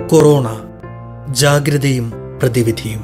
corona ജാഗ്രതയും പ്രതിവിധിയും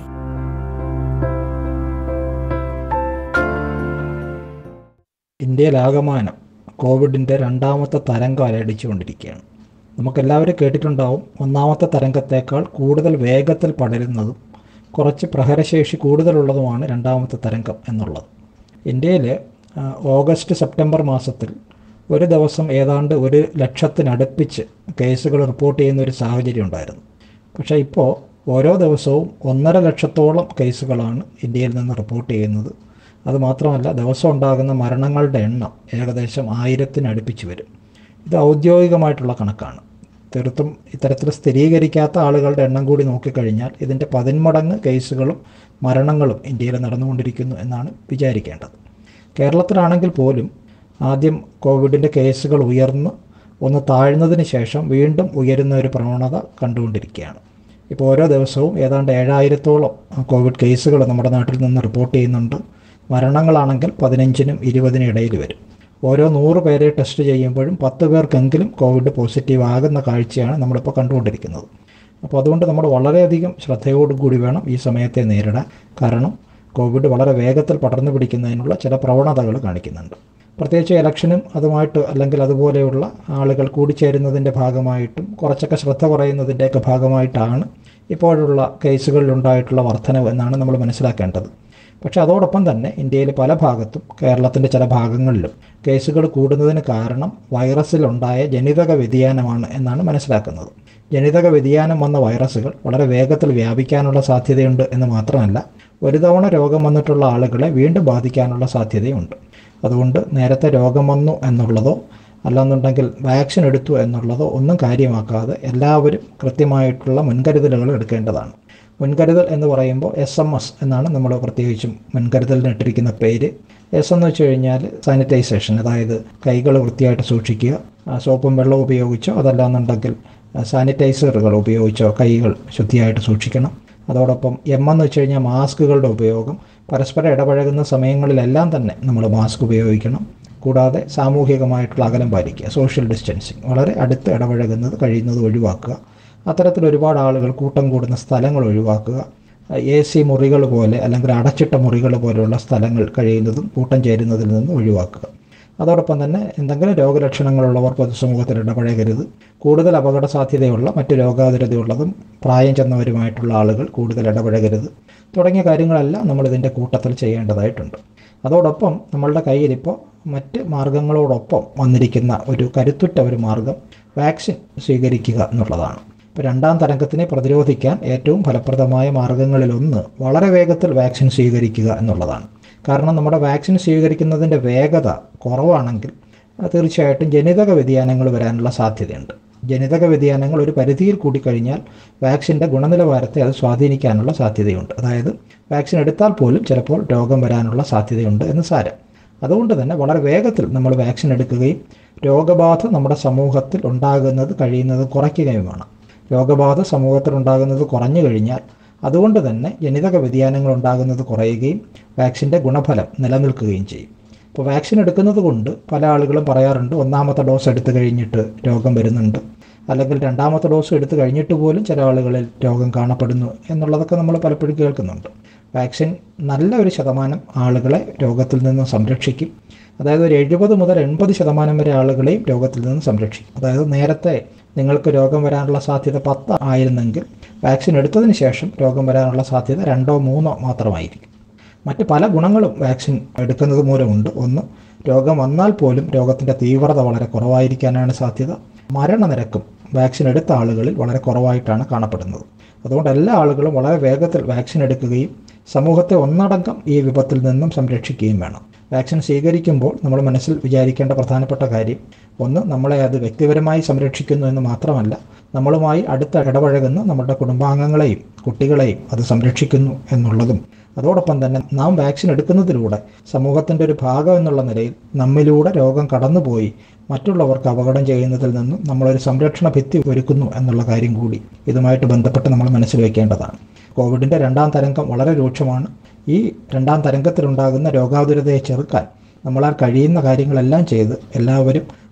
ഇന്ത്യയിലാകമാനം കോവിഡിൻ്റെ രണ്ടാമത്തെ തരംഗം അലയടിച്ചുകൊണ്ടിരിക്കുകയാണ് നമുക്കെല്ലാവരും കേട്ടിട്ടുണ്ടാവും ഒന്നാമത്തെ തരംഗത്തേക്കാൾ കൂടുതൽ വേഗത്തിൽ പടരുന്നതും കുറച്ച് പ്രഹരശേഷി കൂടുതലുള്ളതുമാണ് രണ്ടാമത്തെ തരംഗം എന്നുള്ളത് ഇന്ത്യയിൽ ആ, ഓഗസ്റ്റ് സെപ്റ്റംബർ മാസത്തിൽ ഒരു ദിവസം ഏതാണ്ട് ഒരു ലക്ഷത്തിനടുപ്പിച്ച് കേസുകൾ റിപ്പോർട്ട് ചെയ്യുന്ന ഒരു സാഹചര്യം ഉണ്ടായിരുന്നു പക്ഷേ ഇപ്പോൾ ഓരോ ദിവസവും ഒന്നര ലക്ഷത്തോളം കേസുകളാണ് ഇന്ത്യയിൽ നിന്ന് റിപ്പോർട്ട് ചെയ്യുന്നത് അതുമാത്രമല്ല ദിവസം ഉണ്ടാകുന്ന മരണങ്ങളുടെ എണ്ണം ഏകദേശം ആയിരത്തിനടുപ്പിച്ച് വരും ഇത് ഔദ്യോഗികമായിട്ടുള്ള കണക്കാണ് തീർത്തും ഇത്തരത്തിൽ സ്ഥിരീകരിക്കാത്ത ആളുകളുടെ എണ്ണം കൂടി നോക്കിക്കഴിഞ്ഞാൽ ഇതിൻ്റെ പതിന്മടങ്ങ് കേസുകളും മരണങ്ങളും ഇന്ത്യയിൽ നടന്നുകൊണ്ടിരിക്കുന്നു എന്നാണ് വിചാരിക്കേണ്ടത് കേരളത്തിലാണെങ്കിൽ പോലും ആദ്യം കോവിഡിൻ്റെ കേസുകൾ ഉയർന്ന് ഒന്ന് താഴ്ന്നതിന് ശേഷം വീണ്ടും ഉയരുന്ന ഒരു പ്രവണത കണ്ടുകൊണ്ടിരിക്കുകയാണ് ഇപ്പോൾ ഓരോ ദിവസവും ഏതാണ്ട് ഏഴായിരത്തോളം കോവിഡ് കേസുകൾ നമ്മുടെ നാട്ടിൽ നിന്ന് റിപ്പോർട്ട് ചെയ്യുന്നുണ്ട് മരണങ്ങളാണെങ്കിൽ പതിനഞ്ചിനും ഇരുപതിനും ഇടയിൽ വരും ഓരോ നൂറ് പേരെ ടെസ്റ്റ് ചെയ്യുമ്പോഴും പത്ത് പേർക്കെങ്കിലും കോവിഡ് പോസിറ്റീവ് ആകുന്ന കാഴ്ചയാണ് നമ്മളിപ്പോൾ കണ്ടുകൊണ്ടിരിക്കുന്നത് അപ്പോൾ അതുകൊണ്ട് നമ്മൾ വളരെയധികം ശ്രദ്ധയോടുകൂടി വേണം ഈ സമയത്തെ നേരിടാൻ കാരണം കോവിഡ് വളരെ വേഗത്തിൽ പടർന്നു പിടിക്കുന്നതിനുള്ള ചില പ്രവണതകൾ കാണിക്കുന്നുണ്ട് പ്രത്യേകിച്ച് ഇലക്ഷനും അതുമായിട്ട് അല്ലെങ്കിൽ അതുപോലെയുള്ള ആളുകൾ കൂടിച്ചേരുന്നതിൻ്റെ ഭാഗമായിട്ടും കുറച്ചൊക്കെ ശ്രദ്ധ കുറയുന്നതിൻ്റെയൊക്കെ ഭാഗമായിട്ടാണ് ഇപ്പോഴുള്ള കേസുകളിലുണ്ടായിട്ടുള്ള വർധനവ് എന്നാണ് നമ്മൾ മനസ്സിലാക്കേണ്ടത് പക്ഷേ അതോടൊപ്പം തന്നെ ഇന്ത്യയിൽ പല ഭാഗത്തും കേരളത്തിൻ്റെ ചില ഭാഗങ്ങളിലും കേസുകൾ കൂടുന്നതിന് കാരണം വൈറസിലുണ്ടായ ജനിതക വ്യതിയാനമാണ് എന്നാണ് മനസ്സിലാക്കുന്നത് ജനിതക വ്യതിയാനം വന്ന വൈറസുകൾ വളരെ വേഗത്തിൽ വ്യാപിക്കാനുള്ള സാധ്യതയുണ്ട് എന്ന് മാത്രമല്ല ഒരു തവണ രോഗം വന്നിട്ടുള്ള ആളുകളെ വീണ്ടും ബാധിക്കാനുള്ള സാധ്യതയുണ്ട് അതുകൊണ്ട് നേരത്തെ രോഗം വന്നു എന്നുള്ളതോ അല്ലാന്നുണ്ടെങ്കിൽ വാക്സിൻ എടുത്തു എന്നുള്ളതോ ഒന്നും കാര്യമാക്കാതെ എല്ലാവരും കൃത്യമായിട്ടുള്ള മുൻകരുതലുകൾ എടുക്കേണ്ടതാണ് മുൻകരുതൽ എന്ന് പറയുമ്പോൾ എസ് എം എസ് എന്നാണ് നമ്മൾ പ്രത്യേകിച്ചും മുൻകരുതലിന് ഇട്ടിരിക്കുന്ന പേര് എസ് എന്ന് വെച്ച് കഴിഞ്ഞാൽ സാനിറ്റൈസേഷൻ അതായത് കൈകൾ വൃത്തിയായിട്ട് സൂക്ഷിക്കുക ആ, സോപ്പും വെള്ളവും ഉപയോഗിച്ചോ അതല്ലാന്നുണ്ടെങ്കിൽ ആ, സാനിറ്റൈസറുകൾ ഉപയോഗിച്ചോ കൈകൾ ശുദ്ധിയായിട്ട് സൂക്ഷിക്കണം അതോടൊപ്പം എം എന്ന് വെച്ച് കഴിഞ്ഞാൽ മാസ്കുകളുടെ ഉപയോഗം പരസ്പരം ഇടപഴകുന്ന സമയങ്ങളിലെല്ലാം തന്നെ നമ്മൾ മാസ്ക് ഉപയോഗിക്കണം കൂടാതെ സാമൂഹികമായിട്ടുള്ള അകലം പാലിക്കുക സോഷ്യൽ ഡിസ്റ്റൻസിങ് വളരെ അടുത്ത് ഇടപഴകുന്നത് കഴിയുന്നത് ഒഴിവാക്കുക അത്തരത്തിൽ ഒരുപാട് ആളുകൾ കൂട്ടം കൂടുന്ന സ്ഥലങ്ങൾ ഒഴിവാക്കുക എ സി മുറികൾ പോലെ അല്ലെങ്കിൽ അടച്ചിട്ട മുറികൾ പോലെയുള്ള സ്ഥലങ്ങൾ കഴിയുന്നതും കൂട്ടം ചേരുന്നതിൽ നിന്ന് ഒഴിവാക്കുക അതോടൊപ്പം തന്നെ എന്തെങ്കിലും രോഗലക്ഷണങ്ങളുള്ളവർ പൊതുസമൂഹത്തിൽ ഇടപഴകരുത് കൂടുതൽ അപകട സാധ്യതയുള്ള മറ്റ് രോഗാതുരതയുള്ളതും പ്രായം ചെന്നവരുമായിട്ടുള്ള ആളുകൾ കൂടുതൽ ഇടപഴകരുത് തുടങ്ങിയ കാര്യങ്ങളെല്ലാം നമ്മൾ ഇതിൻ്റെ കൂട്ടത്തിൽ ചെയ്യേണ്ടതായിട്ടുണ്ട് അതോടൊപ്പം നമ്മളുടെ കയ്യിലിപ്പോൾ മറ്റ് മാർഗങ്ങളോടൊപ്പം വന്നിരിക്കുന്ന ഒരു കരുത്തുറ്റ ഒരു മാർഗം വാക്സിൻ സ്വീകരിക്കുക എന്നുള്ളതാണ് ഇപ്പോൾ രണ്ടാം തരംഗത്തിനെ പ്രതിരോധിക്കാൻ ഏറ്റവും ഫലപ്രദമായ മാർഗങ്ങളിലൊന്ന് വളരെ വേഗത്തിൽ വാക്സിൻ സ്വീകരിക്കുക എന്നുള്ളതാണ് കാരണം നമ്മുടെ വാക്സിൻ സ്വീകരിക്കുന്നതിൻ്റെ വേഗത കുറവാണെങ്കിൽ അത് തീർച്ചയായിട്ടും ജനിതക വ്യതിയാനങ്ങൾ വരാനുള്ള സാധ്യതയുണ്ട് ജനിതക വ്യതിയാനങ്ങൾ ഒരു പരിധിയിൽ കൂടിക്കഴിഞ്ഞാൽ വാക്സിൻ്റെ ഗുണനിലവാരത്തെ അത് സ്വാധീനിക്കാനുള്ള സാധ്യതയുണ്ട് അതായത് വാക്സിൻ എടുത്താൽ പോലും ചിലപ്പോൾ രോഗം വരാനുള്ള സാധ്യതയുണ്ട് എന്ന് സാരം അതുകൊണ്ട് തന്നെ വളരെ വേഗത്തിൽ നമ്മൾ വാക്സിൻ എടുക്കുകയും രോഗബാധ നമ്മുടെ സമൂഹത്തിൽ ഉണ്ടാകുന്നത് കഴിയുന്നത് കുറയ്ക്കുകയും വേണം രോഗബാധ സമൂഹത്തിൽ ഉണ്ടാകുന്നത് കുറഞ്ഞു കഴിഞ്ഞാൽ അതുകൊണ്ട് തന്നെ ജനിതക വ്യതിയാനങ്ങൾ ഉണ്ടാകുന്നത് കുറയുകയും വാക്സിൻ്റെ ഗുണഫലം നിലനിൽക്കുകയും ചെയ്യും ഇപ്പോൾ വാക്സിൻ എടുക്കുന്നത് കൊണ്ട് പല ആളുകളും പറയാറുണ്ട് ഒന്നാമത്തെ ഡോസ് എടുത്തു കഴിഞ്ഞിട്ട് രോഗം വരുന്നുണ്ട് അല്ലെങ്കിൽ രണ്ടാമത്തെ ഡോസ് എടുത്തു കഴിഞ്ഞിട്ട് പോലും ചില ആളുകളിൽ രോഗം കാണപ്പെടുന്നു എന്നുള്ളതൊക്കെ നമ്മൾ പലപ്പോഴും കേൾക്കുന്നുണ്ട് വാക്സിൻ നല്ല ഒരു ശതമാനം ആളുകളെ രോഗത്തിൽ നിന്ന് സംരക്ഷിക്കും അതായത് ഒരു എഴുപത് മുതൽ എൺപത് ശതമാനം വരെ ആളുകളെയും രോഗത്തിൽ നിന്ന് സംരക്ഷിക്കും അതായത് നേരത്തെ നിങ്ങൾക്ക് രോഗം വരാനുള്ള സാധ്യത പത്ത് ആയിരുന്നെങ്കിൽ വാക്സിൻ എടുത്തതിന് ശേഷം രോഗം വരാനുള്ള സാധ്യത രണ്ടോ മൂന്നോ മാത്രമായിരിക്കും മറ്റ് പല ഗുണങ്ങളും വാക്സിൻ എടുക്കുന്നത് മൂലമുണ്ട് ഒന്ന് രോഗം വന്നാൽ പോലും രോഗത്തിൻ്റെ തീവ്രത വളരെ കുറവായിരിക്കാനാണ് സാധ്യത മരണനിരക്കും വാക്സിൻ എടുത്ത ആളുകളിൽ വളരെ കുറവായിട്ടാണ് കാണപ്പെടുന്നത് അതുകൊണ്ട് എല്ലാ ആളുകളും വളരെ വേഗത്തിൽ വാക്സിൻ എടുക്കുകയും സമൂഹത്തെ ഒന്നടങ്കം ഈ വിപത്തിൽ നിന്നും സംരക്ഷിക്കുകയും വേണം വാക്സിൻ സ്വീകരിക്കുമ്പോൾ നമ്മൾ മനസ്സിൽ വിചാരിക്കേണ്ട പ്രധാനപ്പെട്ട കാര്യം ഒന്ന് നമ്മളെ അത് വ്യക്തിപരമായി സംരക്ഷിക്കുന്നു എന്ന് മാത്രമല്ല നമ്മളുമായി അടുത്ത് ഇടപഴകുന്ന നമ്മുടെ കുടുംബാംഗങ്ങളെയും കുട്ടികളെയും അത് സംരക്ഷിക്കുന്നു എന്നുള്ളതും അതോടൊപ്പം തന്നെ നാം വാക്സിൻ എടുക്കുന്നതിലൂടെ സമൂഹത്തിൻ്റെ ഒരു ഭാഗം എന്നുള്ള നിലയിൽ നമ്മിലൂടെ രോഗം കടന്നുപോയി മറ്റുള്ളവർക്ക് അപകടം ചെയ്യുന്നതിൽ നിന്നും നമ്മളൊരു സംരക്ഷണ ഭിത്തി ഒരുക്കുന്നു എന്നുള്ള കാര്യം കൂടി ഇതുമായിട്ട് ബന്ധപ്പെട്ട് നമ്മൾ മനസ്സിൽ വയ്ക്കേണ്ടതാണ് കോവിഡിൻ്റെ രണ്ടാം തരംഗം വളരെ രൂക്ഷമാണ് ഈ രണ്ടാം തരംഗത്തിലുണ്ടാകുന്ന രോഗാതുരതയെ ചെറുക്കാൻ നമ്മളാൽ കഴിയുന്ന കാര്യങ്ങളെല്ലാം ചെയ്ത് എല്ലാവരും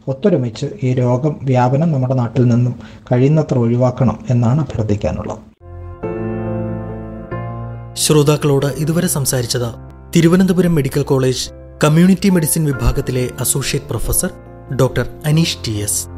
ഒത്തൊരുമിച്ച് ഈ രോഗം വ്യാപനം നമ്മുടെ നാട്ടിൽ നിന്നും കഴിയുന്നത്ര ഒഴിവാക്കണം എന്നാണ് അഭ്യർത്ഥിക്കാനുള്ളത് ശ്രോതാക്കളോട് ഇതുവരെ സംസാരിച്ചത് Thiruvananthapuram medical college community medicine വിഭാഗത്തിലെ associate professor doctor Aneesh T S